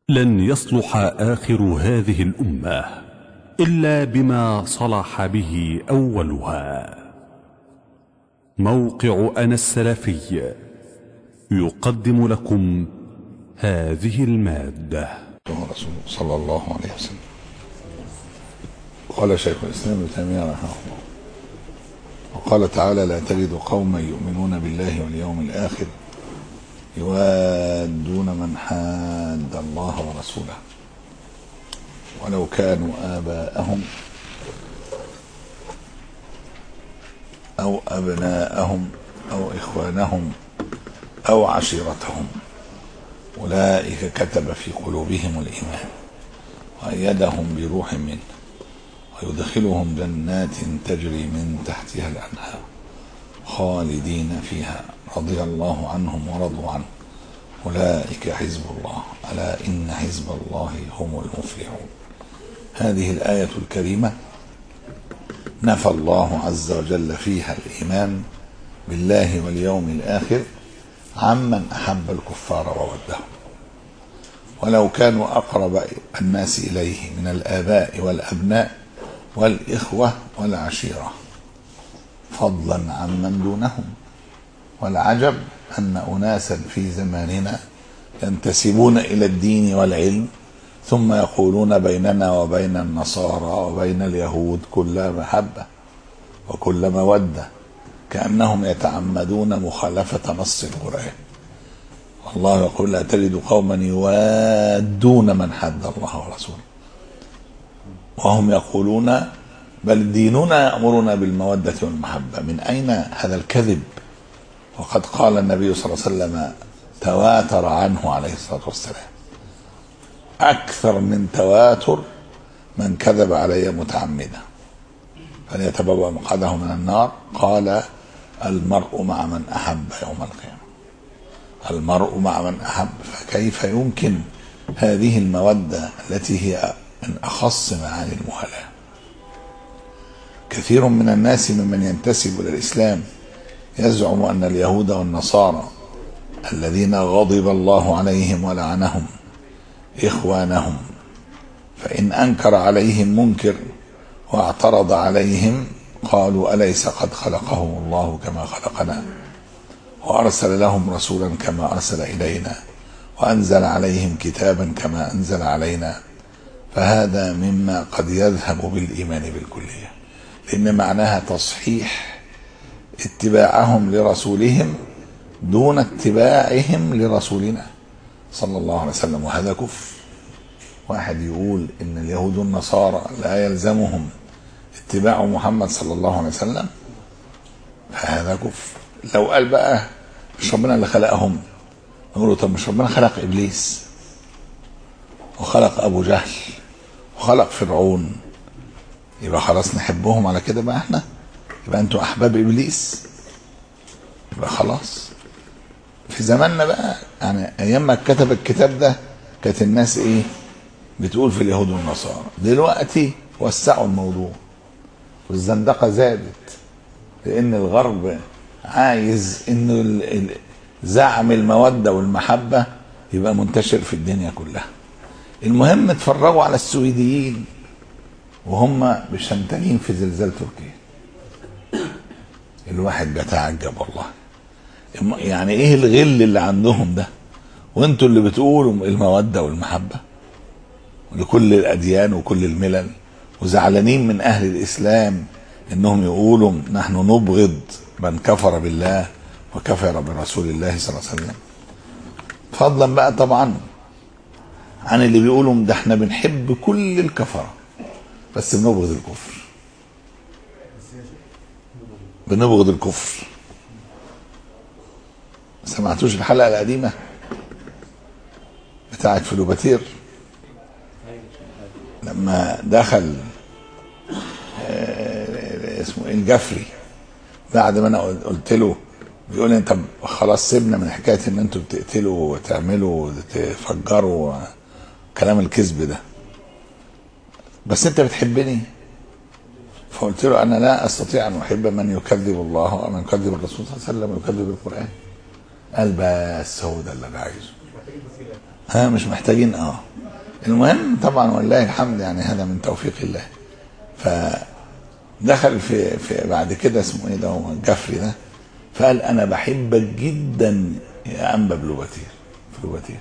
لن يصلح آخر هذه الأمة إلا بما صلح به أولها موقع أنا السلفي يقدم لكم هذه المادة رسول صلى الله عليه وسلم قال شيخ الإسلام ابن تيمية رحمه الله وقال تعالى لا تجد قوما يؤمنون بالله واليوم الآخر يوادون من حاد الله ورسوله ولو كانوا آباءهم أو أبناءهم أو إخوانهم أو عشيرتهم أولئك كتب في قلوبهم الإيمان وأيدهم بروح منه ويدخلهم جنات تجري من تحتها الأنهار خالدين فيها رضي الله عنهم ورضوا عنه أولئك حزب الله ألا إن حزب الله هم المفلحون هذه الآية الكريمة نفى الله عز وجل فيها الإيمان بالله واليوم الآخر عمن أحب الكفار وودهم ولو كانوا أقرب الناس إليه من الآباء والأبناء والإخوة والعشيرة فضلا عمن دونهم والعجب أن أناسا في زماننا ينتسبون إلى الدين والعلم ثم يقولون بيننا وبين النصارى وبين اليهود كل محبة وكل مودة كأنهم يتعمدون مخالفة نص القرآن والله يقول لا تجد قوما يوادون من حد الله ورسوله وهم يقولون بل ديننا يأمرنا بالمودة والمحبة من أين هذا الكذب وقد قال النبي صلى الله عليه وسلم تواتر عنه عليه الصلاة والسلام أكثر من تواتر من كذب علي متعمدا فليتبوأ مقعده من النار قال المرء مع من أحب يوم القيامة المرء مع من أحب فكيف يمكن هذه المودة التي هي من أخص معاني الموالاة كثير من الناس ممن ينتسب إلى الإسلام يزعم أن اليهود والنصارى الذين غضب الله عليهم ولعنهم إخوانهم فإن أنكر عليهم منكر واعترض عليهم قالوا أليس قد خلقهم الله كما خلقنا وأرسل لهم رسولا كما أرسل إلينا وأنزل عليهم كتابا كما أنزل علينا فهذا مما قد يذهب بالإيمان بالكلية لأن معناها تصحيح اتباعهم لرسولهم دون اتباعهم لرسولنا صلى الله عليه وسلم وهذا كفر واحد يقول ان اليهود والنصارى لا يلزمهم اتباع محمد صلى الله عليه وسلم فهذا كفر لو قال بقى مش ربنا اللي خلقهم نقول له طب مش ربنا خلق ابليس وخلق ابو جهل وخلق فرعون يبقى خلاص نحبهم على كده بقى احنا يبقى انتوا احباب ابليس يبقى خلاص في زماننا بقى يعني ايام ما كتب الكتاب ده كانت الناس ايه بتقول في اليهود والنصارى دلوقتي وسعوا الموضوع والزندقه زادت لان الغرب عايز انه زعم الموده والمحبه يبقى منتشر في الدنيا كلها المهم اتفرجوا على السويديين وهم بشمتانين في زلزال تركيا الواحد بيتعجب والله يعني ايه الغل اللي عندهم ده وانتوا اللي بتقولوا المودة والمحبة لكل الأديان وكل الملل وزعلانين من أهل الإسلام إنهم يقولوا نحن نبغض من كفر بالله وكفر برسول الله صلى الله عليه وسلم فضلا بقى طبعا عن اللي بيقولوا ده احنا بنحب كل الكفرة بس بنبغض الكفر بنبغض الكفر سمعتوش الحلقة القديمة بتاعت فلوباتير لما دخل اسمه ايه الجفري بعد ما انا قلت له بيقول لي طب خلاص سيبنا من حكايه ان انتوا بتقتلوا وتعملوا وتفجروا كلام الكذب ده بس انت بتحبني فقلت له انا لا استطيع ان احب من يكذب الله ومن يكذب الرسول صلى الله عليه وسلم ويكذب القران قال بس هو ده اللي انا عايزه ها مش محتاجين اه المهم طبعا ولله الحمد يعني هذا من توفيق الله فدخل في, في بعد كده اسمه ايه ده هو الجفري ده فقال انا بحبك جدا يا انبا بلوباتير بلوباتير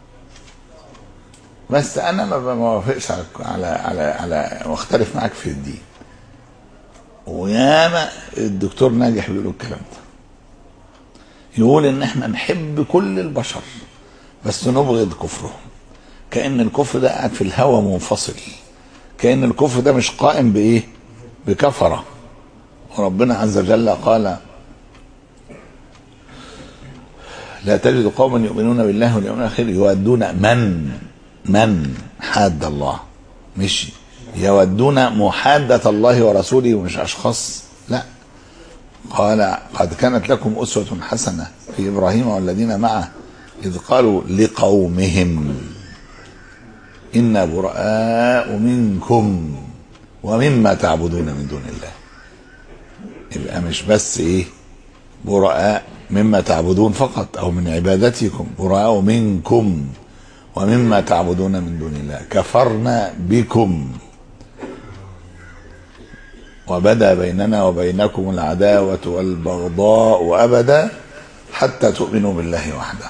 بس انا ما بوافقش على على على على واختلف معاك في الدين وياما الدكتور ناجح بيقول الكلام ده يقول ان احنا نحب كل البشر بس نبغض كفرهم كان الكفر ده قاعد في الهوى منفصل كان الكفر ده مش قائم بايه بكفره وربنا عز وجل قال لا تجد قوما يؤمنون بالله واليوم الاخر يودون من من حاد الله مش يودون محادة الله ورسوله ومش أشخاص لا قال قد كانت لكم أسوة حسنة في إبراهيم والذين معه إذ قالوا لقومهم إنا براء منكم ومما تعبدون من دون الله يبقى مش بس إيه براء مما تعبدون فقط أو من عبادتكم براء منكم ومما تعبدون من دون الله كفرنا بكم وبدا بيننا وبينكم العداوة والبغضاء أبدا حتى تؤمنوا بالله وحده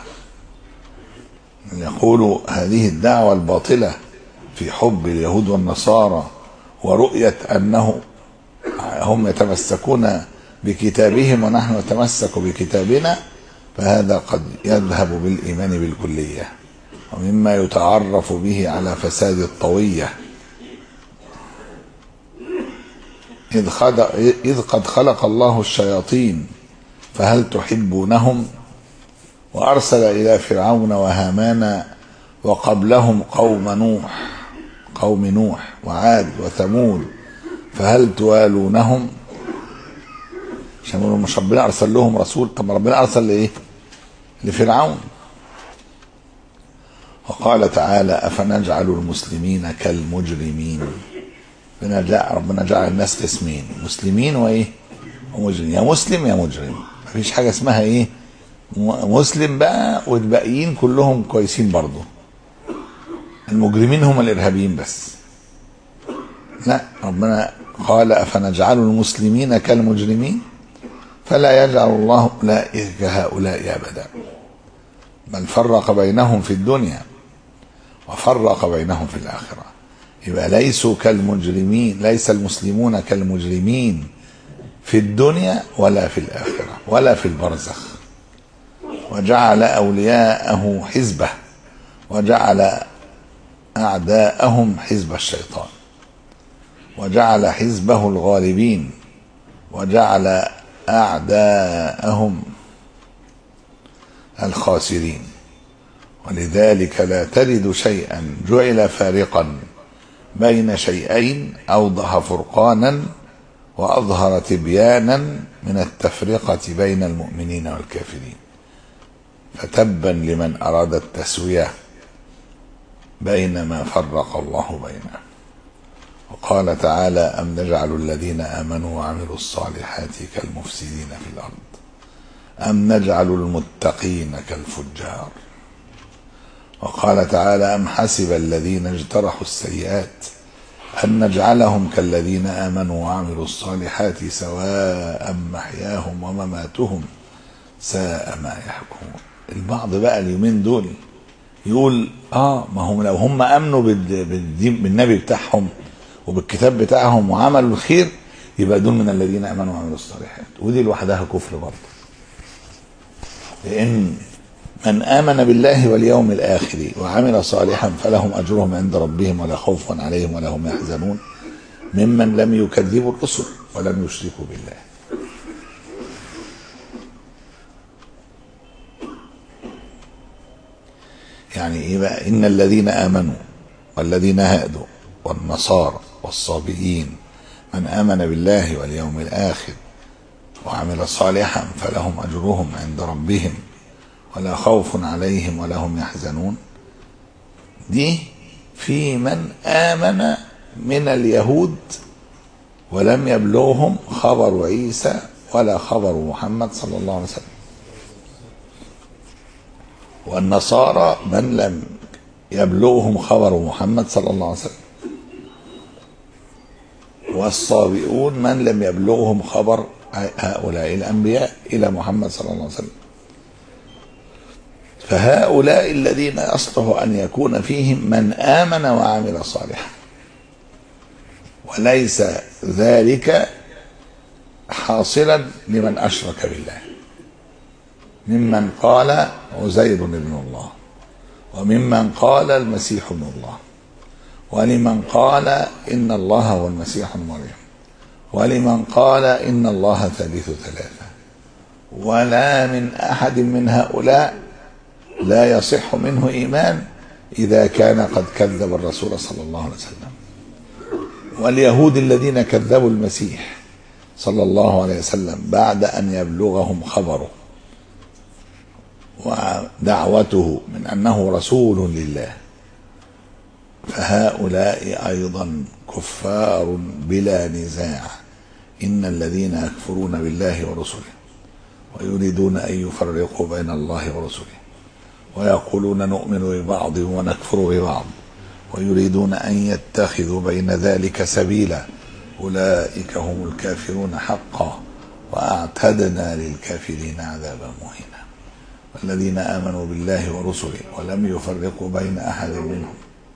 يقول هذه الدعوة الباطلة في حب اليهود والنصارى ورؤية أنه هم يتمسكون بكتابهم ونحن نتمسك بكتابنا فهذا قد يذهب بالإيمان بالكلية ومما يتعرف به على فساد الطوية إذ, خد... إذ قد خلق الله الشياطين فهل تحبونهم وأرسل إلى فرعون وهامان وقبلهم قوم نوح قوم نوح وعاد وثمود فهل توالونهم عشان يقولوا مش ربنا أرسل لهم رسول طب ربنا أرسل لإيه لفرعون وقال تعالى أفنجعل المسلمين كالمجرمين ربنا جعل ربنا جعل الناس قسمين مسلمين وايه ومجرمين يا مسلم يا مجرم مفيش حاجه اسمها ايه مسلم بقى والباقيين كلهم كويسين برضه المجرمين هم الارهابيين بس لا ربنا قال افنجعل المسلمين كالمجرمين فلا يجعل الله اولئك كهؤلاء ابدا بل فرق بينهم في الدنيا وفرق بينهم في الاخره يبقى ليسوا كالمجرمين ليس المسلمون كالمجرمين في الدنيا ولا في الآخرة ولا في البرزخ وجعل أولياءه حزبه وجعل أعداءهم حزب الشيطان وجعل حزبه الغالبين وجعل أعداءهم الخاسرين ولذلك لا تجد شيئا جعل فارقا بين شيئين اوضح فرقانا واظهر تبيانا من التفرقه بين المؤمنين والكافرين فتبا لمن اراد التسويه بين ما فرق الله بينه وقال تعالى ام نجعل الذين امنوا وعملوا الصالحات كالمفسدين في الارض ام نجعل المتقين كالفجار وقال تعالى أم حسب الذين اجترحوا السيئات أن نجعلهم كالذين آمنوا وعملوا الصالحات سواء محياهم ومماتهم ساء ما يحكمون البعض بقى اليومين دول يقول اه ما هم لو هم امنوا بالدين بالنبي بتاعهم وبالكتاب بتاعهم وعملوا الخير يبقى دول من الذين امنوا وعملوا الصالحات ودي لوحدها كفر برضه لان من آمن بالله واليوم الآخر وعمل صالحا فلهم أجرهم عند ربهم ولا خوف عليهم ولا هم يحزنون ممن لم يكذبوا الرسل ولم يشركوا بالله يعني إيه بقى إن الذين آمنوا والذين هادوا والنصارى والصابئين من آمن بالله واليوم الآخر وعمل صالحا فلهم أجرهم عند ربهم ولا خوف عليهم ولا هم يحزنون دي في من آمن من اليهود ولم يبلغهم خبر عيسى ولا خبر محمد صلى الله عليه وسلم والنصارى من لم يبلغهم خبر محمد صلى الله عليه وسلم والصابئون من لم يبلغهم خبر هؤلاء الأنبياء إلى محمد صلى الله عليه وسلم فهؤلاء الذين يصلح أن يكون فيهم من آمن وعمل صالحا وليس ذلك حاصلا لمن أشرك بالله ممن قال عزير ابن الله وممن قال المسيح ابن الله ولمن قال إن الله هو المسيح ابن مريم ولمن قال إن الله ثالث ثلاثة ولا من أحد من هؤلاء لا يصح منه إيمان إذا كان قد كذب الرسول صلى الله عليه وسلم واليهود الذين كذبوا المسيح صلى الله عليه وسلم بعد أن يبلغهم خبره ودعوته من أنه رسول لله فهؤلاء أيضا كفار بلا نزاع إن الذين يكفرون بالله ورسله ويريدون أن يفرقوا بين الله ورسله ويقولون نؤمن ببعض ونكفر ببعض ويريدون أن يتخذوا بين ذلك سبيلا أولئك هم الكافرون حقا وأعتدنا للكافرين عذابا مهينا والذين آمنوا بالله ورسله ولم يفرقوا بين أحد منهم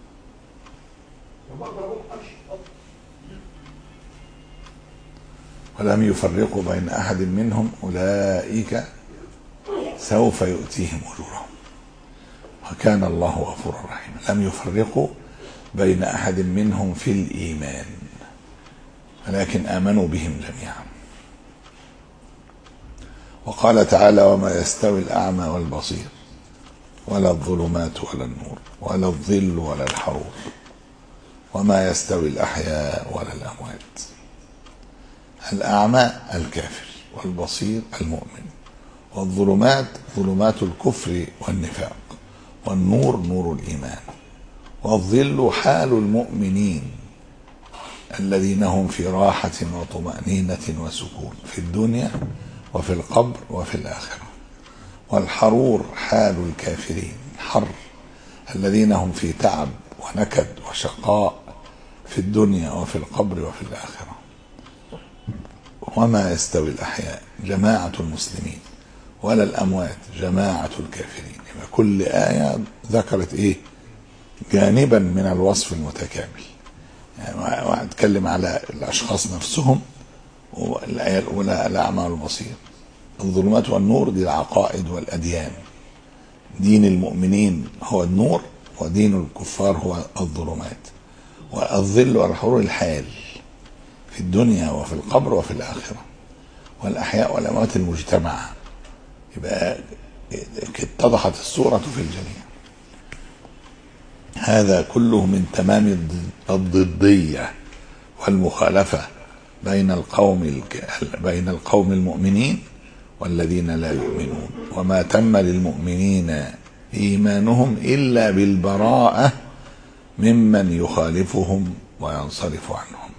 ولم يفرقوا بين أحد منهم أولئك سوف يؤتيهم أجورهم وكان الله غفورا رحيما لم يفرقوا بين أحد منهم في الإيمان ولكن آمنوا بهم جميعا وقال تعالى وما يستوي الأعمى والبصير ولا الظلمات ولا النور ولا الظل ولا الحرور وما يستوي الأحياء ولا الأموات الأعمى الكافر والبصير المؤمن والظلمات ظلمات الكفر والنفاق والنور نور الإيمان والظل حال المؤمنين الذين هم في راحة وطمأنينة وسكون في الدنيا وفي القبر وفي الآخرة والحرور حال الكافرين حر الذين هم في تعب ونكد وشقاء في الدنيا وفي القبر وفي الآخرة وما يستوي الأحياء جماعة المسلمين ولا الأموات جماعة الكافرين يبقى كل آية ذكرت إيه جانبا من الوصف المتكامل يعني وهتكلم على الأشخاص نفسهم والآية الأولى الأعمى والبصير الظلمات والنور دي العقائد والأديان دين المؤمنين هو النور ودين الكفار هو الظلمات والظل والحرور الحال في الدنيا وفي القبر وفي الآخرة والأحياء والأموات المجتمعة يبقى اتضحت الصورة في الجميع هذا كله من تمام الضدية والمخالفة بين القوم بين القوم المؤمنين والذين لا يؤمنون وما تم للمؤمنين إيمانهم إلا بالبراءة ممن يخالفهم وينصرف عنهم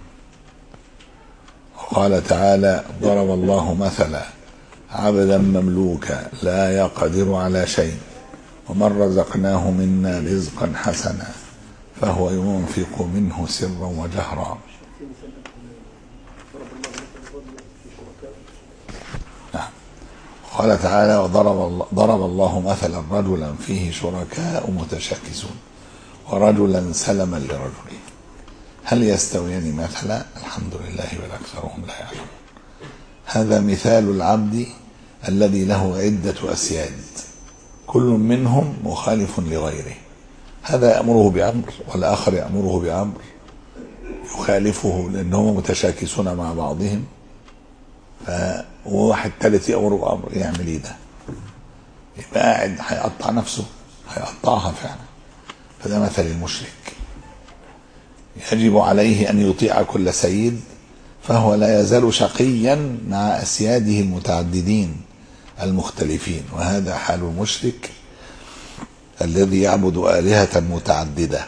وقال تعالى ضرب الله مثلا عبدا مملوكا لا يقدر على شيء ومن رزقناه منا رزقا حسنا فهو ينفق منه سرا وجهرا نعم قال تعالى وضرب الله, ضرب الله مثلا رجلا فيه شركاء متشاكسون ورجلا سلما لرجل هل يستويان مثلا الحمد لله بل اكثرهم لا يعلمون هذا مثال العبد الذي له عده اسياد كل منهم مخالف لغيره هذا يأمره بأمر والآخر يأمره بأمر يخالفه لأنهم متشاكسون مع بعضهم فواحد ثالث يأمره بأمر يعمل ايه ده يبقى قاعد هيقطع نفسه هيقطعها فعلا فده مثل المشرك يجب عليه أن يطيع كل سيد فهو لا يزال شقيا مع أسياده المتعددين المختلفين وهذا حال المشرك الذي يعبد آلهة متعددة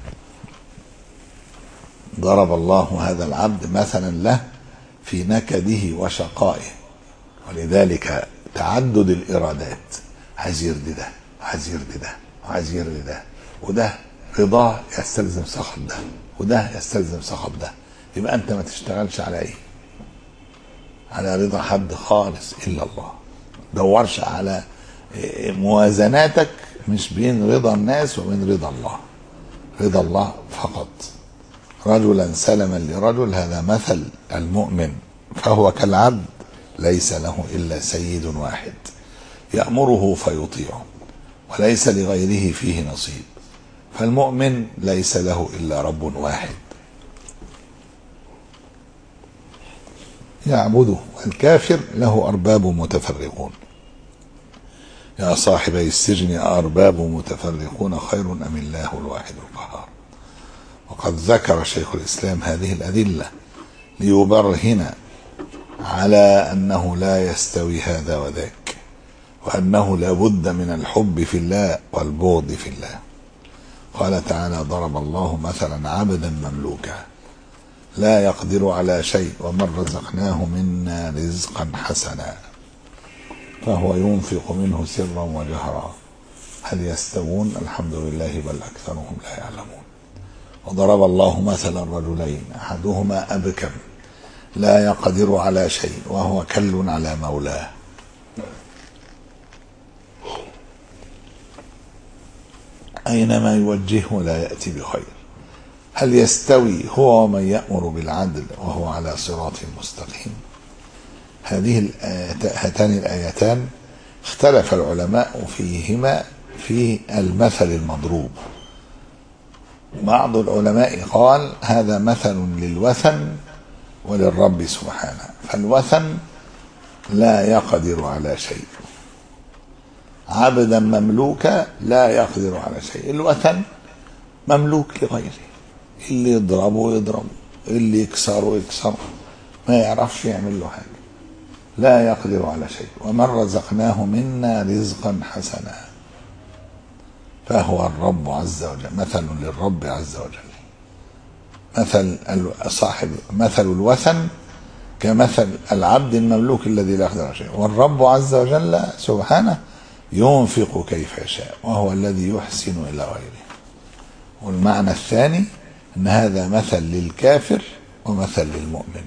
ضرب الله هذا العبد مثلا له في نكده وشقائه ولذلك تعدد الإرادات عايز يرضي ده وعايز يرضي ده وعايز يرضي ده وده رضاه يستلزم سخط ده وده يستلزم سخط ده يبقى انت ما تشتغلش على ايه على رضا حد خالص الا الله دورش على إيه، موازناتك مش بين رضا الناس وبين رضا الله رضا الله فقط رجلا سلما لرجل هذا مثل المؤمن فهو كالعبد ليس له الا سيد واحد يامره فيطيعه وليس لغيره فيه نصيب فالمؤمن ليس له الا رب واحد يعبده والكافر له ارباب متفرقون يا صاحبي السجن أأرباب متفرقون خير أم الله الواحد القهار وقد ذكر شيخ الإسلام هذه الأدلة ليبرهن على أنه لا يستوي هذا وذاك وأنه لا بد من الحب في الله والبغض في الله قال تعالى ضرب الله مثلا عبدا مملوكا لا يقدر على شيء ومن رزقناه منا رزقا حسنا فهو ينفق منه سرا وجهرا هل يستوون الحمد لله بل أكثرهم لا يعلمون وضرب الله مثلا رجلين أحدهما أبكم لا يقدر على شيء وهو كل على مولاه أينما يوجهه لا يأتي بخير هل يستوي هو ومن يأمر بالعدل وهو على صراط مستقيم هذه الآيات هاتان الآيتان اختلف العلماء فيهما في المثل المضروب بعض العلماء قال هذا مثل للوثن وللرب سبحانه فالوثن لا يقدر على شيء عبدا مملوكا لا يقدر على شيء الوثن مملوك لغيره اللي يضربه يضربه اللي يكسره يكسره ما يعرفش يعمل له حاجه لا يقدر على شيء ومن رزقناه منا رزقا حسنا فهو الرب عز وجل مثل للرب عز وجل مثل صاحب مثل الوثن كمثل العبد المملوك الذي لا يقدر على شيء والرب عز وجل سبحانه ينفق كيف يشاء وهو الذي يحسن الى غيره والمعنى الثاني ان هذا مثل للكافر ومثل للمؤمن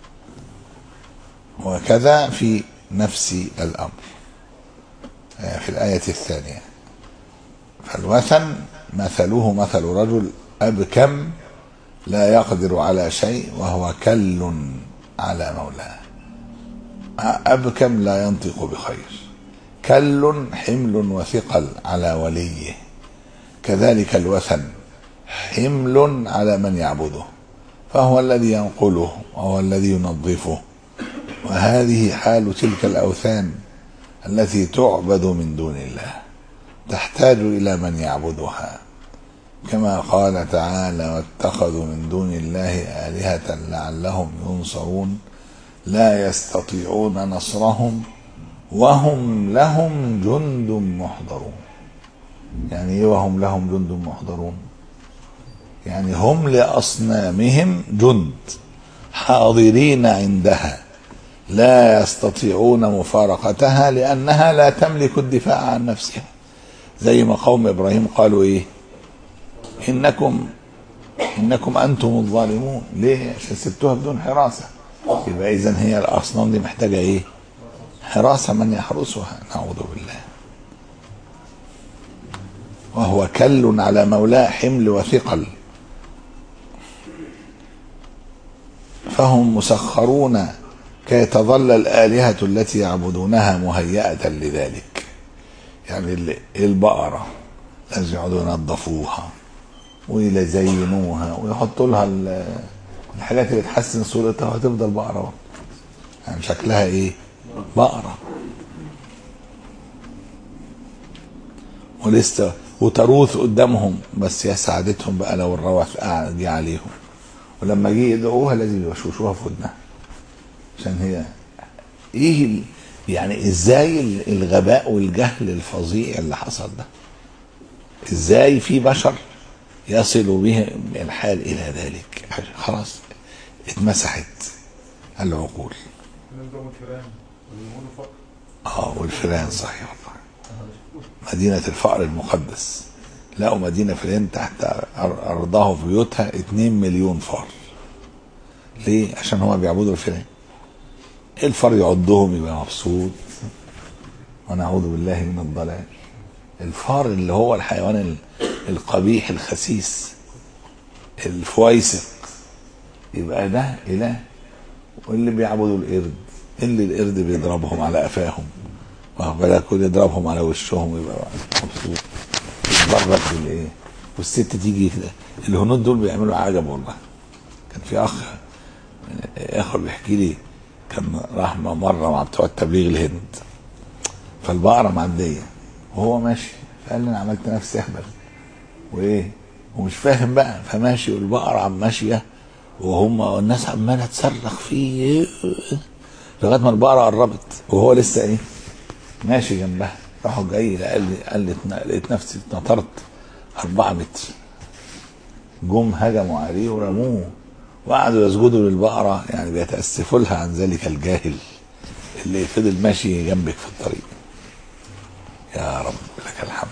وكذا في نفس الامر في الايه الثانيه فالوثن مثله مثل رجل ابكم لا يقدر على شيء وهو كل على مولاه ابكم لا ينطق بخير كل حمل وثقل على وليه كذلك الوثن حمل على من يعبده فهو الذي ينقله وهو الذي ينظفه وهذه حال تلك الاوثان التي تعبد من دون الله تحتاج الى من يعبدها كما قال تعالى واتخذوا من دون الله الهه لعلهم ينصرون لا يستطيعون نصرهم وهم لهم جند محضرون يعني ايه وهم لهم جند محضرون يعني هم لاصنامهم جند حاضرين عندها لا يستطيعون مفارقتها لانها لا تملك الدفاع عن نفسها زي ما قوم ابراهيم قالوا ايه انكم انكم انتم الظالمون ليه عشان سبتوها بدون حراسه يبقى اذا هي الاصنام دي محتاجه ايه حراسه من يحرسها نعوذ بالله وهو كل على مولاه حمل وثقل فهم مسخرون كي تظل الآلهة التي يعبدونها مهيئة لذلك يعني البقرة لازم يقعدوا ينظفوها ويزينوها ويحطوا لها الحاجات اللي تحسن صورتها وهتفضل بقرة يعني شكلها ايه بقرة ولسه وتروث قدامهم بس يا سعادتهم بقى لو الروث قاعد جه عليهم ولما جه يدعوها لازم يوشوشوها في ودنها عشان هي ايه ال... يعني ازاي الغباء والجهل الفظيع اللي حصل ده ازاي في بشر يصل به الحال الى ذلك خلاص اتمسحت العقول اه والفيران صحيح والله مدينة الفقر المقدس لقوا مدينة في الهند تحت أر- أرضها في بيوتها 2 مليون فار ليه؟ عشان هما بيعبدوا الفئران الفار يعضهم يبقى مبسوط ونعوذ بالله من الضلال الفار اللي هو الحيوان ال- القبيح الخسيس الفويسق يبقى ده إله واللي بيعبدوا القرد اللي القرد بيضربهم على قفاهم واخد بالك واللي يضربهم على وشهم ويبقى مبسوط يتبرك بالايه والست تيجي كده الهنود دول بيعملوا عجب والله كان في اخ اخر بيحكي لي كان راح مره مع بتوع التبليغ الهند فالبقره معديه وهو ماشي فقال لي انا عملت نفسي اهبل وايه ومش فاهم بقى فماشي والبقره عم ماشيه وهم الناس عماله تصرخ فيه لغايه ما البقره قربت وهو لسه ايه ماشي جنبها راحوا جاي قال لي قال لي اتن- لقيت نفسي اتنطرت أربعة متر جم هجموا عليه ورموه وقعدوا يسجدوا للبقرة يعني بيتأسفوا لها عن ذلك الجاهل اللي فضل ماشي جنبك في الطريق يا رب لك الحمد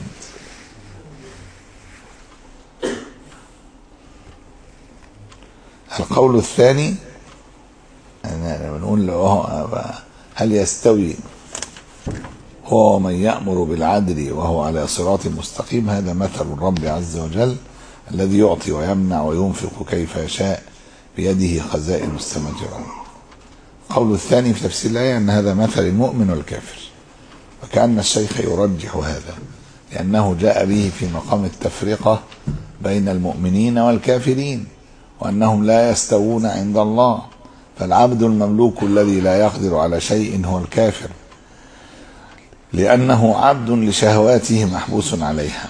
القول الثاني أنا بنقول له هل يستوي هو من يأمر بالعدل وهو على صراط مستقيم هذا مثل الرب عز وجل الذي يعطي ويمنع وينفق كيف يشاء بيده خزائن السماوات والأرض القول الثاني في تفسير الآية أن هذا مثل المؤمن والكافر وكأن الشيخ يرجح هذا لأنه جاء به في مقام التفرقة بين المؤمنين والكافرين وأنهم لا يستوون عند الله فالعبد المملوك الذي لا يقدر على شيء هو الكافر لأنه عبد لشهواته محبوس عليها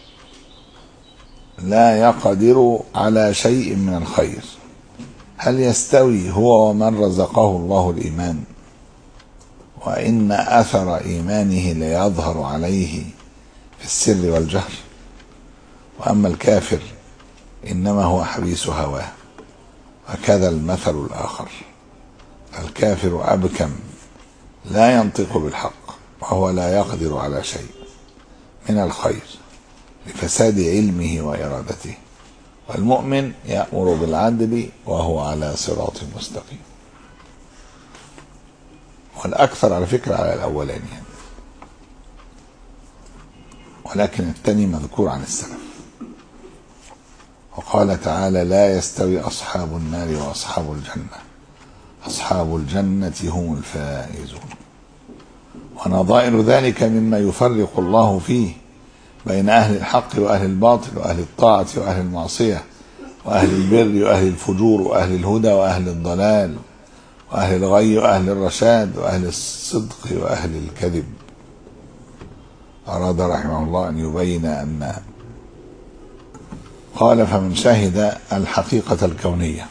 لا يقدر على شيء من الخير هل يستوي هو ومن رزقه الله الإيمان وإن أثر إيمانه ليظهر عليه في السر والجهر وأما الكافر إنما هو حبيس هواه وكذا المثل الآخر الكافر أبكم لا ينطق بالحق وهو لا يقدر على شيء من الخير لفساد علمه وإرادته والمؤمن يأمر بالعدل وهو على صراط مستقيم والأكثر على فكرة على الأولاني يعني. ولكن الثاني مذكور عن السلف وقال تعالى لا يستوي أصحاب النار وأصحاب الجنة أصحاب الجنة هم الفائزون ونظائر ذلك مما يفرق الله فيه بين أهل الحق وأهل الباطل وأهل الطاعة وأهل المعصية وأهل البر وأهل الفجور وأهل الهدى وأهل الضلال وأهل الغي وأهل الرشاد وأهل الصدق وأهل الكذب أراد رحمه الله أن يبين أن قال فمن شهد الحقيقة الكونية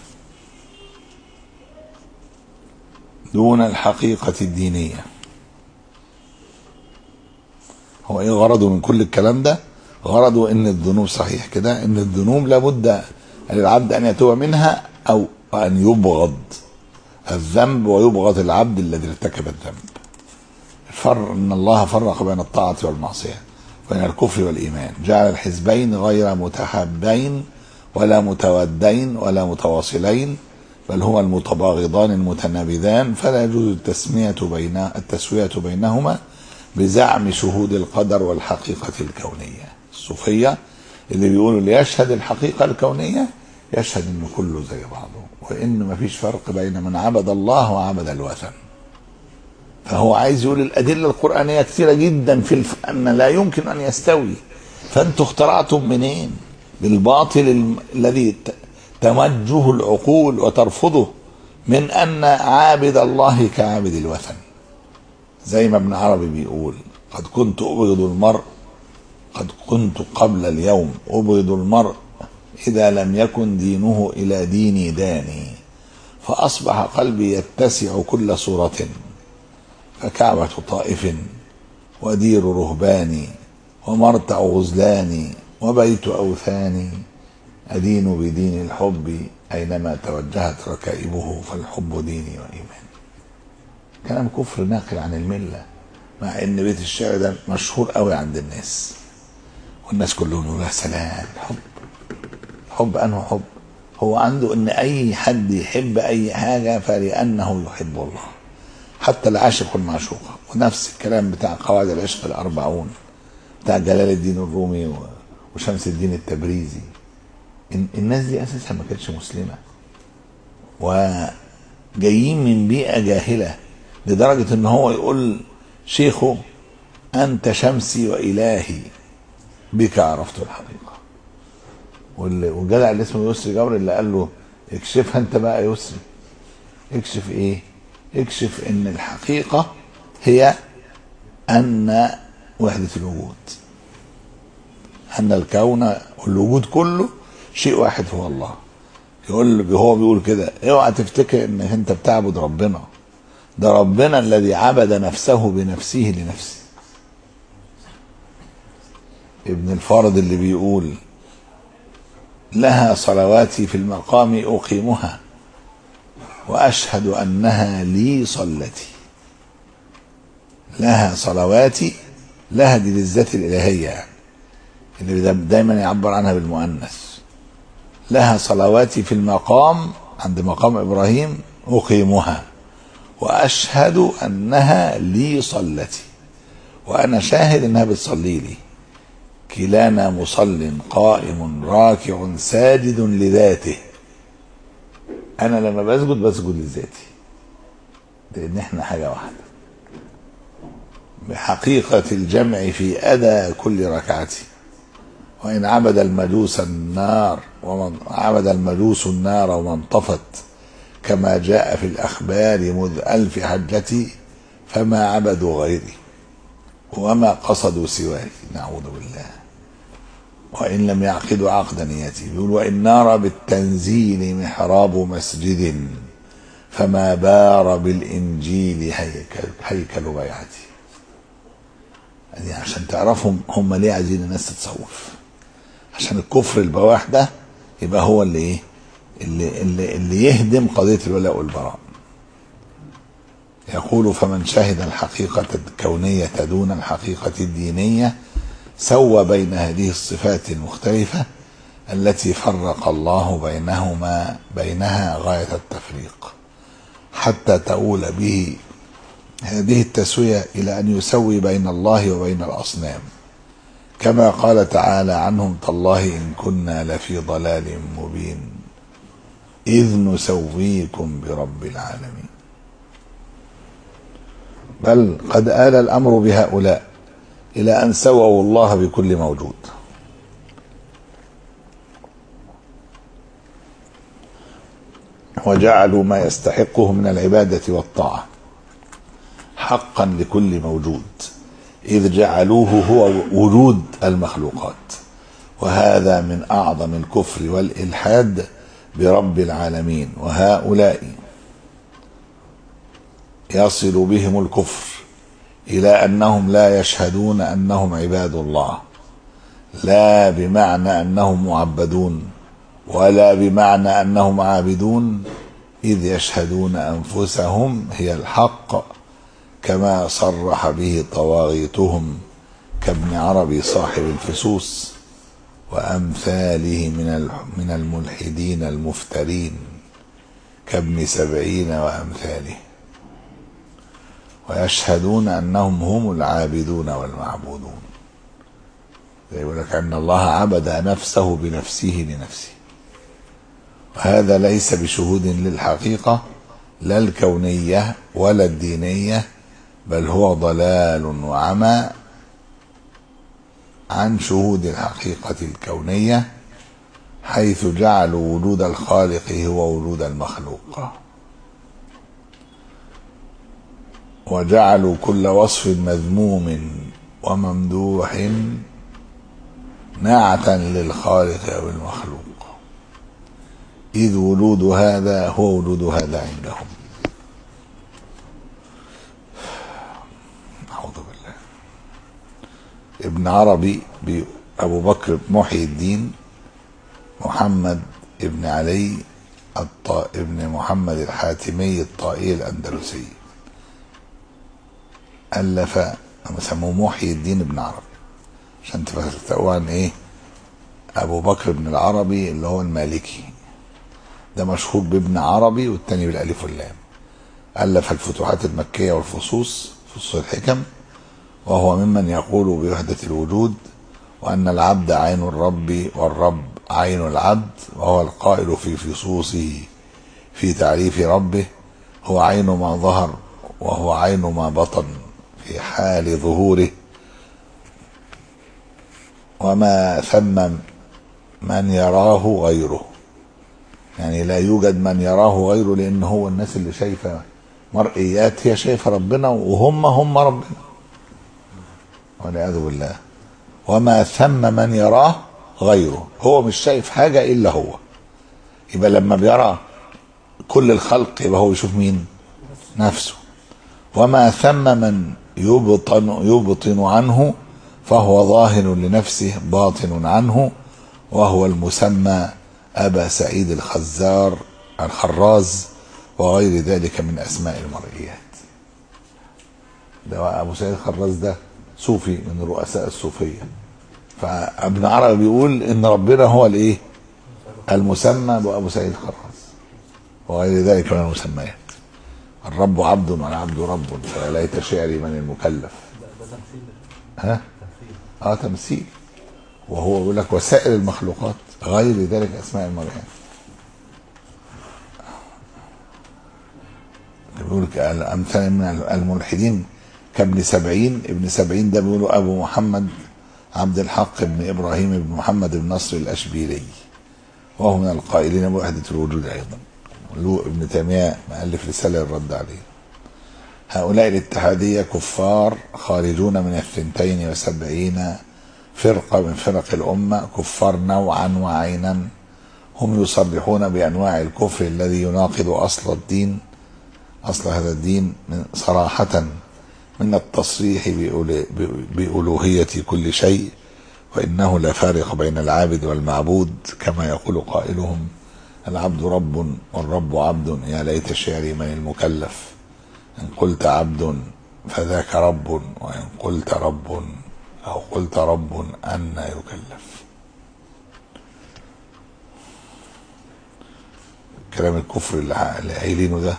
دون الحقيقة الدينية هو ايه غرضه من كل الكلام ده غرضه ان الذنوب صحيح كده ان الذنوب لابد للعبد ان يتوب منها او ان يبغض الذنب ويبغض العبد الذي ارتكب الذنب فر ان الله فرق بين الطاعه والمعصيه بين الكفر والايمان جعل الحزبين غير متحابين ولا متودين ولا متواصلين بل هما المتباغضان المتنابذان فلا يجوز التسميه بين التسويه بينهما بزعم شهود القدر والحقيقة الكونية الصوفية اللي بيقولوا اللي يشهد الحقيقة الكونية يشهد انه كله زي بعضه وان مفيش فرق بين من عبد الله وعبد الوثن فهو عايز يقول الأدلة القرآنية كثيرة جدا في الف... أن لا يمكن أن يستوي فأنتوا اخترعتم منين بالباطل الم... الذي ت... تمجه العقول وترفضه من أن عابد الله كعابد الوثن زي ما ابن عربي بيقول قد كنت أبغض المرء قد كنت قبل اليوم أبغض المرء إذا لم يكن دينه إلى ديني داني فأصبح قلبي يتسع كل صورة فكعبة طائف ودير رهباني ومرتع غزلاني وبيت أوثاني أدين بدين الحب أينما توجهت ركائبه فالحب ديني وإيماني كلام كفر ناقل عن الملة مع ان بيت الشعر ده مشهور قوي عند الناس والناس كلهم يقولوا يا سلام حب حب انه حب هو عنده ان اي حد يحب اي حاجه فلانه يحب الله حتى العاشق والمعشوقه ونفس الكلام بتاع قواعد العشق الاربعون بتاع جلال الدين الرومي و- وشمس الدين التبريزي إن- الناس دي اساسا ما كانتش مسلمه وجايين من بيئه جاهله لدرجه ان هو يقول شيخه انت شمسي والهي بك عرفت الحقيقه واللي- والجدع اللي اسمه يسري جبر اللي قال له اكشفها انت بقى يا يسري اكشف ايه اكشف ان الحقيقه هي ان وحده الوجود ان الكون والوجود كله شيء واحد هو الله يقول هو بيقول كده اوعى تفتكر انك انت بتعبد ربنا ده ربنا الذي عبد نفسه بنفسه لنفسه ابن الفرد اللي بيقول لها صلواتي في المقام أقيمها وأشهد أنها لي صلتي لها صلواتي لها دي للذات الإلهية يعني اللي دا- دايما يعبر عنها بالمؤنث لها صلواتي في المقام عند مقام إبراهيم أقيمها وأشهد أنها لي صلتي وأنا شاهد أنها بتصلي لي كلانا مصل قائم راكع ساجد لذاته انا لما بسجد بسجد لذاتي لان احنا حاجه واحده بحقيقه الجمع في ادى كل ركعتي وان عبد المجوس النار ومن عبد المجوس النار وما انطفت كما جاء في الاخبار مذ الف حجتي فما عبدوا غيري وما قصدوا سواي نعوذ بالله وإن لم يعقدوا عقد نيتي بيقول وإن نار بالتنزيل محراب مسجد فما بار بالإنجيل هيكل, هيكل بيعتي يعني عشان تعرفهم هم ليه عايزين الناس تتصوف عشان الكفر البواح ده يبقى هو اللي ايه اللي, اللي, اللي يهدم قضية الولاء والبراء يقول فمن شهد الحقيقة الكونية دون الحقيقة الدينية سوى بين هذه الصفات المختلفة التي فرق الله بينهما بينها غاية التفريق حتى تؤول به هذه التسوية إلى أن يسوي بين الله وبين الأصنام كما قال تعالى عنهم تالله إن كنا لفي ضلال مبين إذ نسويكم برب العالمين بل قد آل الأمر بهؤلاء إلى أن سووا الله بكل موجود وجعلوا ما يستحقه من العبادة والطاعة حقا لكل موجود إذ جعلوه هو وجود المخلوقات وهذا من أعظم الكفر والإلحاد برب العالمين وهؤلاء يصل بهم الكفر الى انهم لا يشهدون انهم عباد الله لا بمعنى انهم معبدون ولا بمعنى انهم عابدون اذ يشهدون انفسهم هي الحق كما صرح به طواغيتهم كابن عربي صاحب الفسوس وامثاله من من الملحدين المفترين كابن سبعين وامثاله ويشهدون انهم هم العابدون والمعبودون يقول لك ان الله عبد نفسه بنفسه لنفسه وهذا ليس بشهود للحقيقه لا الكونيه ولا الدينيه بل هو ضلال وعمى عن شهود الحقيقه الكونيه حيث جعلوا وجود الخالق هو وجود المخلوق وجعلوا كل وصف مذموم وممدوح نعتا للخالق او المخلوق اذ وجود هذا هو وجود هذا عندهم اعوذ بالله ابن عربي ابو بكر محي الدين محمد ابن علي الط... ابن محمد الحاتمي الطائي الاندلسي ألف سموه محي الدين ابن عربي عشان تفرقوا عن ايه ابو بكر بن العربي اللي هو المالكي ده مشهور بابن عربي والتاني بالالف واللام الف الفتوحات المكيه والفصوص فصوص الحكم وهو ممن يقول بوحده الوجود وان العبد عين الرب والرب عين العبد وهو القائل في فصوصه في تعريف ربه هو عين ما ظهر وهو عين ما بطن في حال ظهوره وما ثم من يراه غيره يعني لا يوجد من يراه غيره لان هو الناس اللي شايفه مرئيات هي شايفه ربنا وهم هم ربنا والعياذ بالله وما ثم من يراه غيره هو مش شايف حاجه الا هو يبقى لما بيرى كل الخلق يبقى هو بيشوف مين نفسه وما ثم من يبطن يبطن عنه فهو ظاهر لنفسه باطن عنه وهو المسمى أبا سعيد الخزار الخراز وغير ذلك من أسماء المرئيات ده أبو سعيد الخراز ده صوفي من رؤساء الصوفية فابن عربي بيقول إن ربنا هو الإيه المسمى بأبو سعيد الخراز وغير ذلك من المسميات الرب عبد والعبد رب فيا ليت شعري من المكلف ها اه تمثيل وهو بيقول لك وسائر المخلوقات غير ذلك اسماء المريم بيقول لك الامثال من الملحدين كابن سبعين ابن سبعين ده بيقولوا ابو محمد عبد الحق بن ابراهيم بن محمد بن نصر الاشبيلي وهو من القائلين بوحدة الوجود ايضا له ابن تيمية مؤلف رسالة الرد عليه هؤلاء الاتحادية كفار خارجون من الثنتين وسبعين فرقة من فرق الأمة كفار نوعا وعينا هم يصرحون بأنواع الكفر الذي يناقض أصل الدين أصل هذا الدين من صراحة من التصريح بألوهية كل شيء وإنه لا فارق بين العابد والمعبود كما يقول قائلهم العبد رب والرب عبد يا ليت شعري من المكلف إن قلت عبد فذاك رب وإن قلت رب أو قلت رب أن يكلف كلام الكفر اللي قايلينه ده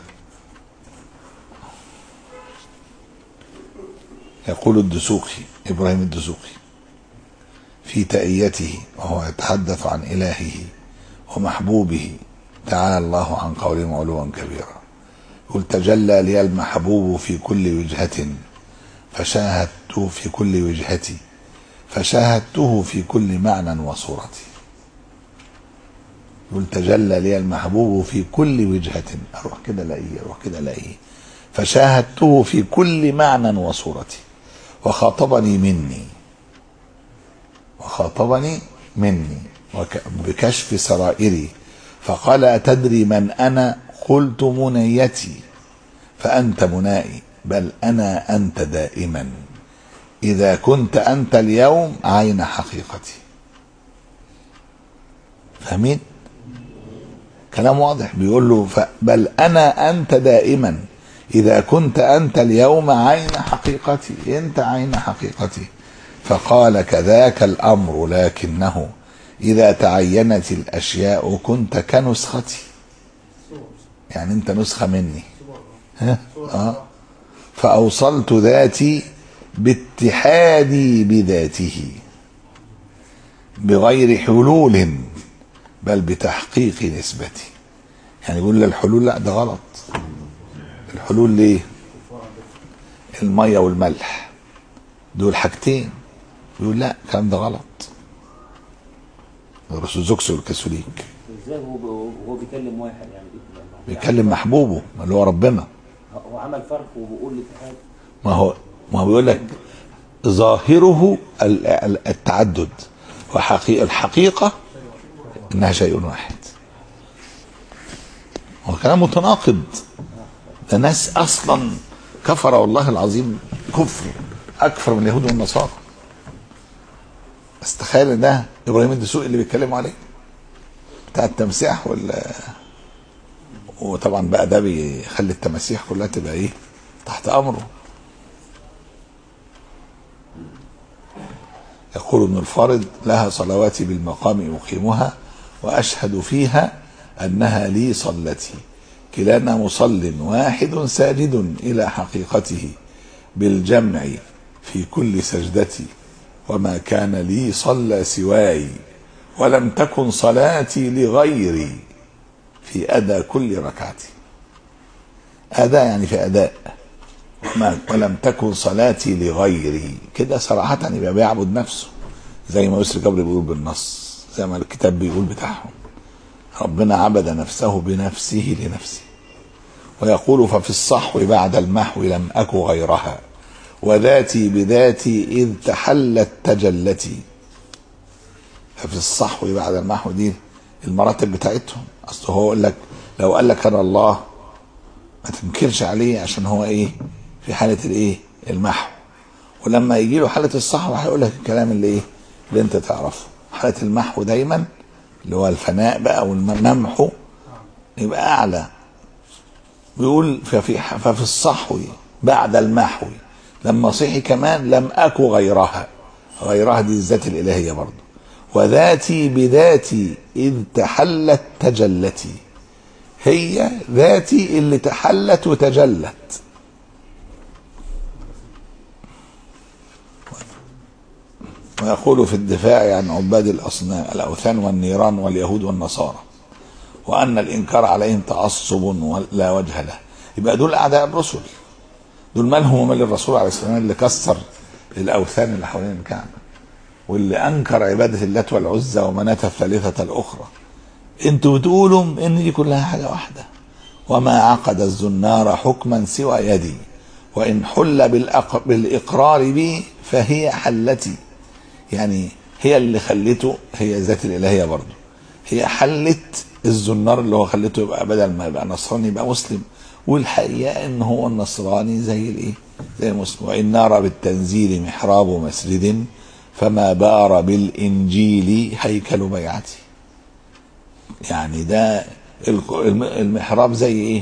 يقول الدسوقي إبراهيم الدسوقي في تأيته وهو يتحدث عن إلهه ومحبوبه تعالى الله عن قولهم علوا كبيرا يقول تجلى لي المحبوب في كل وجهة فشاهدته في كل وجهتي فشاهدته في كل معنى وصورة يقول تجلى لي المحبوب في كل وجهة أروح كده ألاقيه أروح كده ألاقيه فشاهدته في كل معنى وصورة وخاطبني مني وخاطبني مني بكشف سرائري فقال أتدري من أنا قلت منيتي فأنت منائي بل أنا أنت دائما إذا كنت أنت اليوم عين حقيقتي فاهمين كلام واضح بيقول له بل أنا أنت دائما إذا كنت أنت اليوم عين حقيقتي أنت عين حقيقتي فقال كذاك الأمر لكنه إذا تعينت الأشياء كنت كنسختي يعني أنت نسخة مني ها؟ آه. فأوصلت ذاتي باتحادي بذاته بغير حلول بل بتحقيق نسبتي يعني يقول الحلول لا ده غلط الحلول ليه المية والملح دول حاجتين يقول لا الكلام ده غلط الرسوزوكس والكاثوليك ازاي هو هو بيكلم واحد يعني بيكلم محبوبه اللي هو ربنا هو عمل فرق وبيقول الاتحاد ما هو ما هو بيقول لك ظاهره ال- ال- التعدد وحقيقة الحقيقة انها شيء واحد هو كلام متناقض ده ناس اصلا كفر والله العظيم كفر اكفر من اليهود والنصارى بس تخيل ان ده ابراهيم الدسوقي اللي بيتكلموا عليه بتاع التمسيح وال وطبعا بقى ده بيخلي التماسيح كلها تبقى ايه تحت امره يقول ابن الفارض لها صلواتي بالمقام أقيمها وأشهد فيها أنها لي صلتي كلانا مصل واحد ساجد إلى حقيقته بالجمع في كل سجدتي وما كان لي صلى سواي ولم تكن صلاتي لغيري في أدى كل ركعتي أداء يعني في أداء وما ولم تكن صلاتي لغيري كده صراحة يبقى بيعبد نفسه زي ما يسري جبر بيقول بالنص زي ما الكتاب بيقول بتاعهم ربنا عبد نفسه بنفسه لنفسه ويقول ففي الصحو بعد المحو لم أك غيرها وذاتي بذاتي إذ تحلت تجلتي ففي الصحو بعد المحو دي المراتب بتاعتهم أصل هو يقول لك لو قال لك أنا الله ما تنكرش عليه عشان هو إيه في حالة الإيه المحو ولما يجي له حالة الصحو هيقول لك الكلام اللي إيه اللي أنت تعرفه حالة المحو دايما اللي هو الفناء بقى والممحو يبقى أعلى بيقول ففي ففي الصحو بعد المحو لما صحي كمان لم أك غيرها غيرها دي الذات الإلهية برضه وذاتي بذاتي إذ تحلت تجلتي هي ذاتي اللي تحلت وتجلت ويقول في الدفاع عن عباد الأصنام الأوثان والنيران واليهود والنصارى وأن الإنكار عليهم تعصب ولا وجه له يبقى دول أعداء الرسل دول مالهم ومال الرسول عليه الصلاة والسلام اللي كسر الأوثان اللي حوالين الكعبة واللي أنكر عبادة اللات والعزى ومناة الثالثة الأخرى انتوا بتقولوا ان دي كلها حاجة واحدة وما عقد الزنار حكما سوى يدي وإن حل بالأق... بالإقرار بي فهي حلتي يعني هي اللي خلته هي ذات الإلهية برضه هي حلت الزنار اللي هو خلته يبقى بدل ما يبقى نصراني يبقى مسلم والحقيقة ان هو النصراني زي الايه زي المسلم وإن نار بالتنزيل محراب مسجد فما بار بالإنجيل هيكل بيعتي يعني ده المحراب زي ايه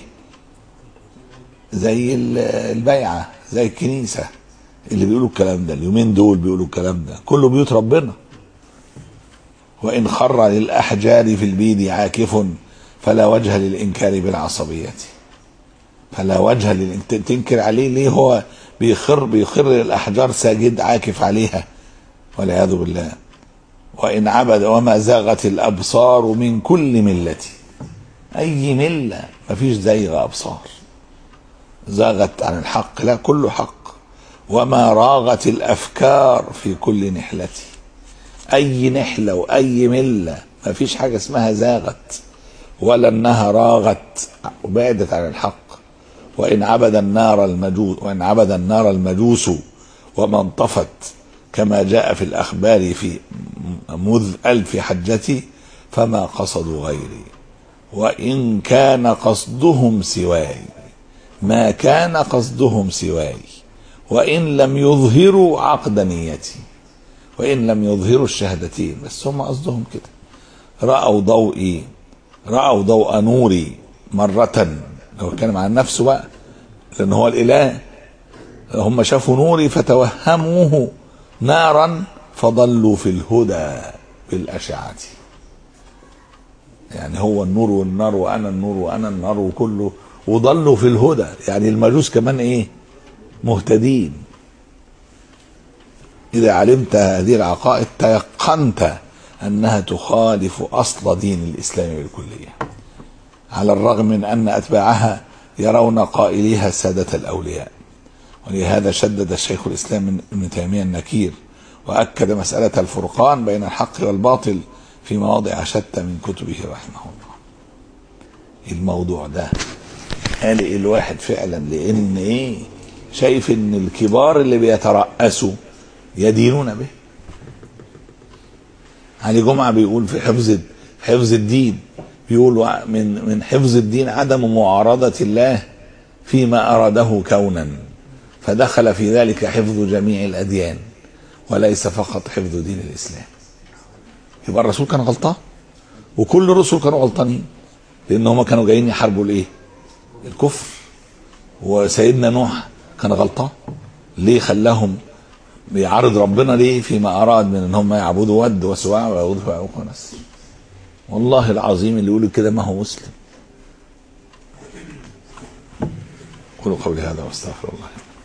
زي البيعة زي الكنيسة اللي بيقولوا الكلام ده اليومين دول بيقولوا الكلام ده كله بيوت ربنا وإن خر للأحجار في البيد عاكف فلا وجه للإنكار بالعصبية فلا وجه للإنكار تنكر عليه ليه هو بيخر بيخر للأحجار ساجد عاكف عليها والعياذ بالله وإن عبد وما زاغت الأبصار من كل ملة أي ملة مفيش زيغ أبصار زاغت عن الحق لا كله حق وما راغت الأفكار في كل نحلة أي نحلة وأي ملة مفيش حاجة اسمها زاغت ولا أنها راغت وبعدت عن الحق وإن عبد النار المجوس وإن عبد النار المجوس وما انطفت كما جاء في الأخبار في مذ ألف حجتي فما قصدوا غيري وإن كان قصدهم سواي ما كان قصدهم سواي وإن لم يظهروا عقد نيتي وإن لم يظهروا الشهادتين بس هم قصدهم كده رأوا ضوئي رأوا ضوء نوري مرة لو اتكلم عن نفسه بقى لأن هو الإله هم شافوا نوري فتوهموه نارا فضلوا في الهدى بالأشعة يعني هو النور والنار وأنا النور وأنا النار وكله وضلوا في الهدى يعني المجوس كمان إيه مهتدين إذا علمت هذه العقائد تيقنت أنها تخالف أصل دين الإسلام بالكلية على الرغم من أن أتباعها يرون قائليها سادة الأولياء ولهذا شدد الشيخ الإسلام ابن تيمية النكير وأكد مسألة الفرقان بين الحق والباطل في مواضع شتى من كتبه رحمه الله الموضوع ده قال الواحد فعلا لأن إيه شايف إن الكبار اللي بيترأسوا يدينون به علي جمعة بيقول في حفظ حفظ الدين بيقول من من حفظ الدين عدم معارضة الله فيما أراده كونا فدخل في ذلك حفظ جميع الأديان وليس فقط حفظ دين الإسلام يبقى الرسول كان غلطان وكل الرسل كانوا غلطانين لأن هم كانوا جايين يحاربوا الإيه؟ الكفر وسيدنا نوح كان غلطان ليه خلاهم بيعارض ربنا ليه فيما اراد من ان هم يعبدوا ود وسواع ويعبدوا ويعوق ونسر والله العظيم اللي يقول كده ما هو مسلم قولوا قولي هذا واستغفر الله